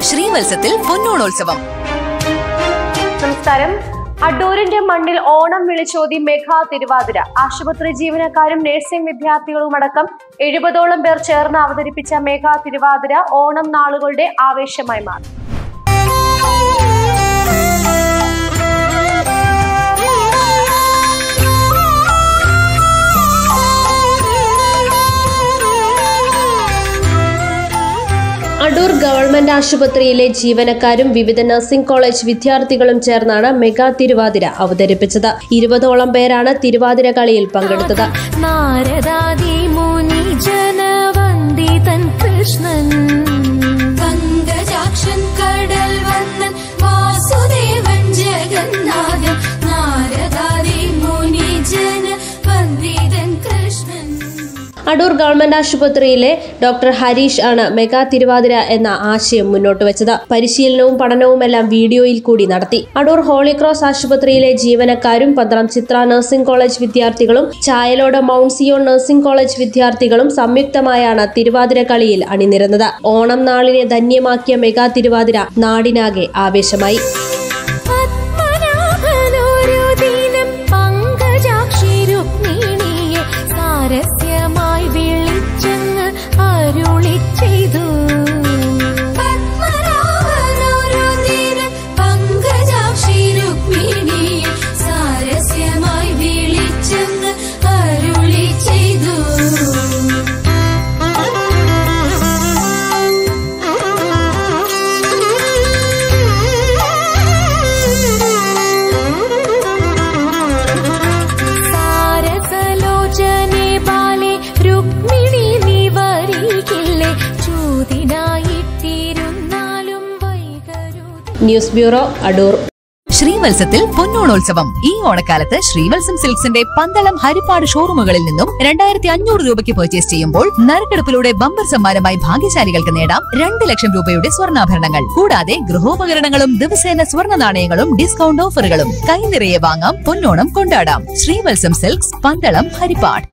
ശ്രീവത്സത്തിൽ പൊന്നോണോത്സവം നമസ്കാരം അടൂരിന്റെ മണ്ണിൽ ഓണം വിളിച്ചോതി മെഗാ തിരുവാതിര ആശുപത്രി ജീവനക്കാരും നഴ്സിംഗ് വിദ്യാർത്ഥികളും അടക്കം എഴുപതോളം പേർ ചേർന്ന് അവതരിപ്പിച്ച മെഗാ തിരുവാതിര ഓണം നാളുകളുടെ ആവേശമായി മാറി അടൂർ ഗവൺമെന്റ് ആശുപത്രിയിലെ ജീവനക്കാരും വിവിധ നഴ്സിംഗ് കോളേജ് വിദ്യാർത്ഥികളും ചേർന്നാണ് മെഗാ തിരുവാതിര അവതരിപ്പിച്ചത് ഇരുപതോളം പേരാണ് തിരുവാതിര കളിയിൽ പങ്കെടുത്തത് നാരദാദി മുനി ജനവന്ദിതൻ കൃഷ്ണൻ പങ്കജാക്ഷൻ കടൽ വന്നൻ വാസുദേവൻ ജഗന്നാഥൻ നാരദാദി മുനി ജന വന്ദിതൻ കൃഷ്ണൻ അടൂർ ഗവൺമെന്റ് ആശുപത്രിയിലെ ഡോക്ടർ ഹരീഷ് ആണ് മെഗാ തിരുവാതിര എന്ന ആശയം മുന്നോട്ട് വെച്ചത് പരിശീലനവും പഠനവുമെല്ലാം വീഡിയോയിൽ കൂടി നടത്തി അടൂർ ഹോളി ക്രോസ് ആശുപത്രിയിലെ ജീവനക്കാരും പന്തളം ചിത്ര നഴ്സിംഗ് കോളേജ് വിദ്യാർത്ഥികളും Chayalode mount Zion nursing college വിദ്യാർത്ഥികളും സംയുക്തമായാണ് തിരുവാതിര കളിയിൽ അണിനിരന്നത് ഓണം നാളിനെ ധന്യമാക്കിയ മെഗാ തിരുവാതിര നാടിനാകെ ആവേശമായി പത്മനാഭനൊരു ദിനം പങ്കജാക്ഷി രുക്മിണിയെ സാരസ്യമായി വിളിച്ചങ്ങ് അരുളി ചെയ്തു പത്മനാഭനൊരു ദിനം പങ്കജാക്ഷി രുക്മിണിയെ സാരസ്യമായി വിളിച്ചങ്ങ് അരുളി ചെയ്തു സാരസലോചനെ ബാലെ രുക്മിണി നിവരിക്കില്ലേ ചൂതിനായിട്ടിരുന്നാലും വൈകരുത് ന്യൂസ് ബ്യൂറോ അടൂർ ശ്രീവത്സത്തിൽ പൊന്നോണോത്സവം ഈ ഓണക്കാലത്ത് ശ്രീവത്സം സിൽക്സിന്റെ പന്തളം ഹരിപ്പാട് ഷോറൂമുകളിൽ നിന്നും രണ്ടായിരത്തി അഞ്ഞൂറ് രൂപയ്ക്ക് പർച്ചേസ് ചെയ്യുമ്പോൾ നറുക്കെടുപ്പിലൂടെ ബമ്പർ സമ്മാനമായി ഭാഗ്യശാലികൾക്ക് നേടാം രണ്ട് ലക്ഷം രൂപയുടെ സ്വർണ്ണാഭരണങ്ങൾ കൂടാതെ ഗൃഹോപകരണങ്ങളും ദിവസേന സ്വർണ്ണ നാണയങ്ങളും ഡിസ്കൗണ്ട് ഓഫറുകളും കൈ നിറയെ വാങ്ങാം പൊന്നോണം കൊണ്ടാടാം ശ്രീവത്സം സിൽക്സ് പന്തളം ഹരിപ്പാട്